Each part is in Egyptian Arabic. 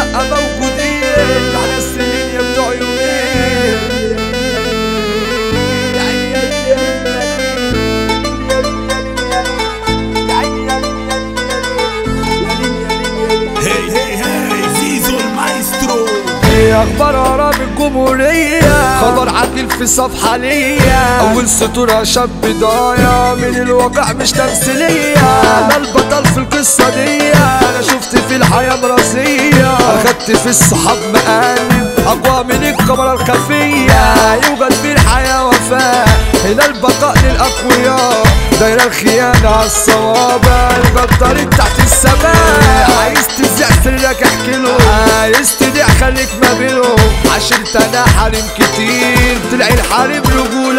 موجودين على السنين يا بتوع يومين هي هي هي زيزو المايسترو ايه اخبار اعراب الجمهورية خبر عدل في صفحة ليا اول سطور شاب ضايع من الواقع مش تمثيلية انا البطل في القصة دي انا شفت في الحياة مراسية اخدت في الصحاب مقالب اقوى من الكاميرا الخفية يوجد في الحياة وفاء هنا البقاء للاقوياء دايرة الخيانة على الصوابع الغدارين تحت السماء عايز تذيع سرك احكي له عايز تبيع خليك ما بينهم عشرت انا حريم كتير طلع الحريم رجول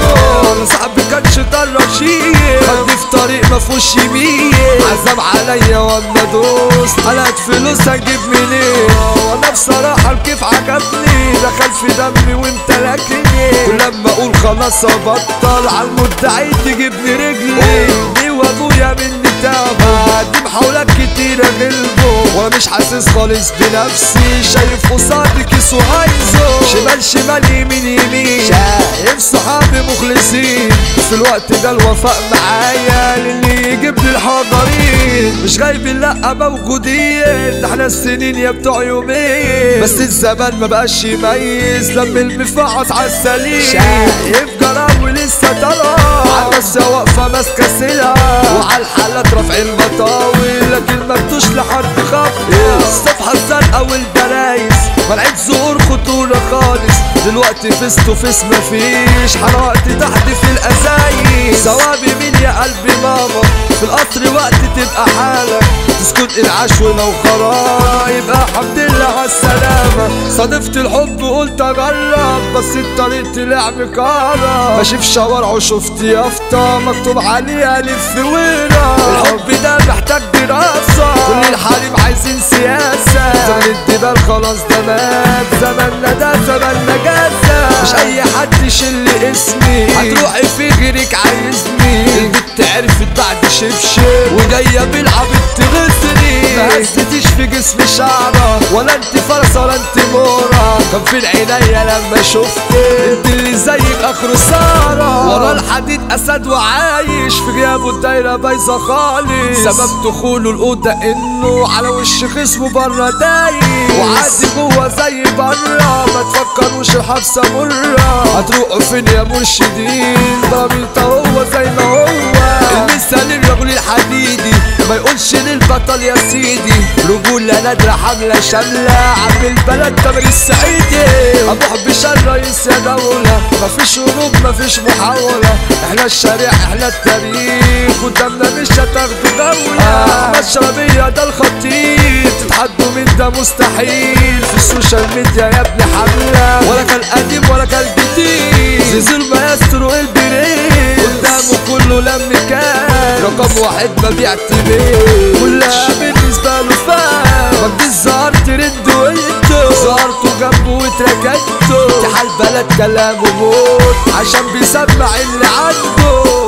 عنه صاحبي كان شيطان رشيد خدني في طريق ما فيهوش يمين عزم عليا وانا دوست قلقت فلوس هجيب منين وانا بصراحة الكيف عجبني دخل في دمي وامتلكني ولما اقول خلاص ابطل على المدعي تجيبني رجلي امي وابويا مني تابع دي محاولات كتيرة غلبه وانا مش حاسس خالص بنفسي شايف قصادي كيس وعايزه شمال شمال يمين يمين شايف صحابي مخلصين في الوقت ده الوفاء معايا للي يجيب لي الحضرين مش غايبين لا موجودين ده احنا السنين يا بتوع يومين بس الزمان ما بقاش يميز لما المفعص على السليم شايف جراوي لسه طالع على الراسية واقفة ماسكة سلعة وعلى الحالات رفع المطاوي لكن مكتوش لحد خط الصفحة الزرقاء والبلايس ملعب ظهور خطورة خالص دلوقتي فيس تو فيس مفيش حرقت تحت في الأزايز ثوابي مين يا قلبي ماما في القطر وقت تبقى حالك تسكت العش ولو خراب يبقى الحمد لله على السلامة صادفت الحب وقلت اجرب بس الطريق طلع مكرر ماشي في شوارع وشفت يافطة مكتوب عليها لف ورا الحب ده محتاج دراسة كل الحريم عايزين سياسة زمن الدبال خلاص ده مات زماننا ده زمن نجاسة مش أي حد يشيل اسمي هتروحي في غيرك عايزني البت عرفت بعد شبشب وجاية بالعبيط تغزني ما هزتيش في جسمي شعرة ولا انت فرصة ولا انت مورة كان في العينيا لما شفتك انت اللي زيك اخره سارة ورا الحديد اسد وعايش في غيابه الدايرة بايظة خالص سبب دخوله الأوضة انه على وش خصمه بره دايس وعادي جوه زي بره ما تفكروش الحبسة مرة هتروحوا فين يا مرشدين ضميرته هو زي ما هو المثال الرجل الحديدي ما يقولش للبطل يا سيدي رجولة نادرة حملة شاملة عم البلد تمر السعيدي ابو بشار رئيس يا دولة مفيش هروب مفيش محاولة احنا الشارع احنا التاريخ قدامنا مش هتاخدوا دولة احمد شربية ده الخطير تتحدوا من ده مستحيل في السوشيال ميديا يا ابني حملة ولا كان قديم ولا كان جديد زيزو المايسترو البريد قدامه كله لم كان رقم واحد ما بيعتمد كلها بالنسبة له فان مجدي الزهر ترند وانتو ظهرتوا جنبه واتركنتوا اتحال بلد كلامه موت عشان بيسمع اللي عنده